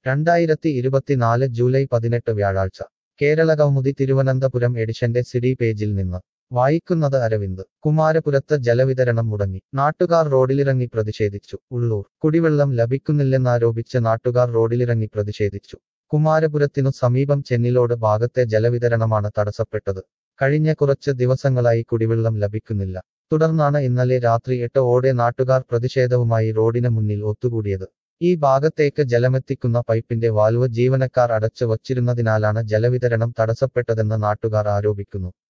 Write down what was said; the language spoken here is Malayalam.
രണ്ടായിരത്തി ഇരുപത്തിനാല് ജൂലൈ പതിനെട്ട് വ്യാഴാഴ്ച കേരള കൗമുദി തിരുവനന്തപുരം എഡിഷന്റെ സിഡി പേജിൽ നിന്ന് വായിക്കുന്നത് അരവിന്ദ് കുമാരപുരത്ത് ജലവിതരണം മുടങ്ങി നാട്ടുകാർ റോഡിലിറങ്ങി പ്രതിഷേധിച്ചു ഉള്ളൂർ കുടിവെള്ളം ലഭിക്കുന്നില്ലെന്നാരോപിച്ച് നാട്ടുകാർ റോഡിലിറങ്ങി പ്രതിഷേധിച്ചു കുമാരപുരത്തിനു സമീപം ചെന്നിലോട് ഭാഗത്തെ ജലവിതരണമാണ് തടസ്സപ്പെട്ടത് കഴിഞ്ഞ കുറച്ച് ദിവസങ്ങളായി കുടിവെള്ളം ലഭിക്കുന്നില്ല തുടർന്നാണ് ഇന്നലെ രാത്രി എട്ട് ഓടെ നാട്ടുകാർ പ്രതിഷേധവുമായി റോഡിന് മുന്നിൽ ഒത്തുകൂടിയത് ഈ ഭാഗത്തേക്ക് ജലമെത്തിക്കുന്ന പൈപ്പിന്റെ വാൽവ് ജീവനക്കാർ അടച്ചു വച്ചിരുന്നതിനാലാണ് ജലവിതരണം തടസ്സപ്പെട്ടതെന്ന് നാട്ടുകാർ ആരോപിക്കുന്നു